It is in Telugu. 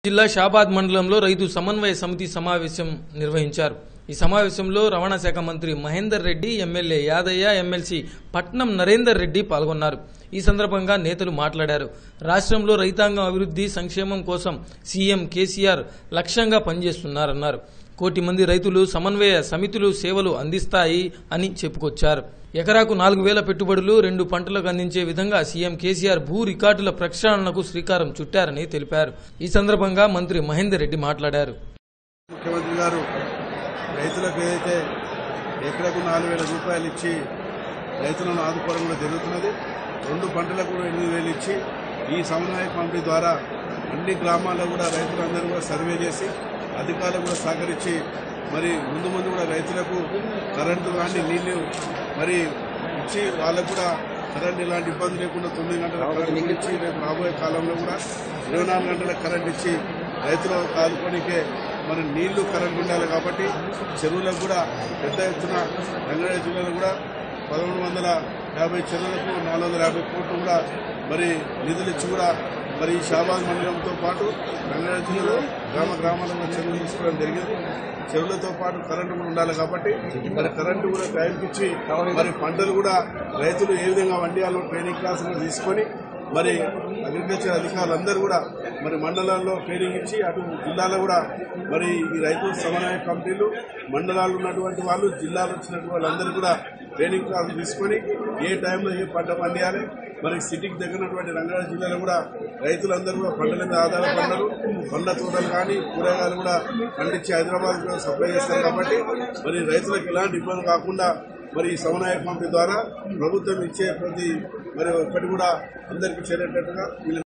జిల్లా షాబాద్ మండలంలో రైతు సమన్వయ సమితి సమావేశం నిర్వహించారు ఈ సమావేశంలో రవాణా శాఖ మంత్రి మహేందర్ రెడ్డి ఎమ్మెల్యే యాదయ్య ఎమ్మెల్సీ పట్నం నరేందర్ రెడ్డి పాల్గొన్నారు ఈ సందర్భంగా నేతలు మాట్లాడారు రాష్ట్రంలో రైతాంగం అభివృద్ధి సంక్షేమం కోసం సీఎం కేసీఆర్ లక్ష్యంగా పనిచేస్తున్నారన్నారు కోటి మంది రైతులు సమన్వయ సమితులు సేవలు అందిస్తాయి అని చెప్పుకొచ్చారు ఎకరాకు నాలుగు వేల పెట్టుబడులు రెండు పంటలకు అందించే విధంగా సీఎం కేసీఆర్ భూ రికార్డుల ప్రక్షాళనకు శ్రీకారం చుట్టారని తెలిపారు ఈ సందర్భంగా మంత్రి మహేందర్ రెడ్డి మాట్లాడారు ముఖ్యమంత్రి గారు రైతులకు ఏదైతే ఎకరకు నాలుగు వేల రూపాయలు ఇచ్చి రైతులను ఆదుకోవడం కూడా జరుగుతున్నది రెండు పంటలకు కూడా ఎనిమిది వేలు ఇచ్చి ఈ సమన్వయ కమిటీ ద్వారా అన్ని గ్రామాల్లో కూడా రైతులందరూ కూడా సర్వే చేసి అధికారులు కూడా సహకరించి మరి ముందు ముందు కూడా రైతులకు కరెంటు కానీ నీళ్లు మరి ఇచ్చి వాళ్ళకు కూడా కరెంట్ ఇలాంటి ఇబ్బంది లేకుండా తొమ్మిది గంటల కరెంట్ ఇచ్చి రేపు రాబోయే కాలంలో కూడా ఇరవై నాలుగు గంటల కరెంట్ ఇచ్చి రైతులు ఆదుకోనికే మన నీళ్లు కరెంట్ ఉండాలి కాబట్టి చెరువులకు కూడా పెద్ద ఎత్తున రంగారెడ్డి జిల్లాలో కూడా పదమూడు వందల యాభై చెరువులకు నాలుగు వందల యాభై కోట్లు కూడా మరి నిధులు ఇచ్చి కూడా మరి ఈ షాబాద్ మండలంతో పాటు రంగారెడ్డి జిల్లాలో గ్రామ గ్రామాలలో చెరువులు తీసుకోవడం జరిగింది చెరువులతో పాటు కరెంటు కూడా ఉండాలి కాబట్టి మరి కరెంటు కూడా టైంకి ఇచ్చి మరి పంటలు కూడా రైతులు ఏ విధంగా వండియాలో ట్రైనింగ్ క్లాసులు తీసుకొని మరి అగ్రికల్చర్ అధికారులందరూ కూడా మరి మండలాల్లో ట్రైనింగ్ ఇచ్చి అటు జిల్లాలో కూడా మరి ఈ రైతు సమన్వయ కమిటీలు మండలాలు ఉన్నటువంటి వాళ్ళు జిల్లాలో వచ్చినటువంటి వాళ్ళందరూ కూడా ట్రైనింగ్ క్లాసులు తీసుకొని ఏ టైంలో ఏ పంట పండియాలి మరి సిటీకి దగ్గరటువంటి రంగారెడ్డి జిల్లాలో కూడా రైతులందరూ కూడా పంటల మీద ఆధారపడ్డారు పండ్ల తోటలు కానీ కూరగాయలు కూడా పండించి హైదరాబాద్ కూడా సప్లై చేస్తారు కాబట్టి మరి రైతులకు ఎలాంటి ఇబ్బంది కాకుండా మరి ఈ సమన్వయ కమిటీ ద్వారా ప్రభుత్వం ఇచ్చే ప్రతి మరి ఒక్కటి కూడా అందరికీ చేరేటట్టుగా వీళ్ళ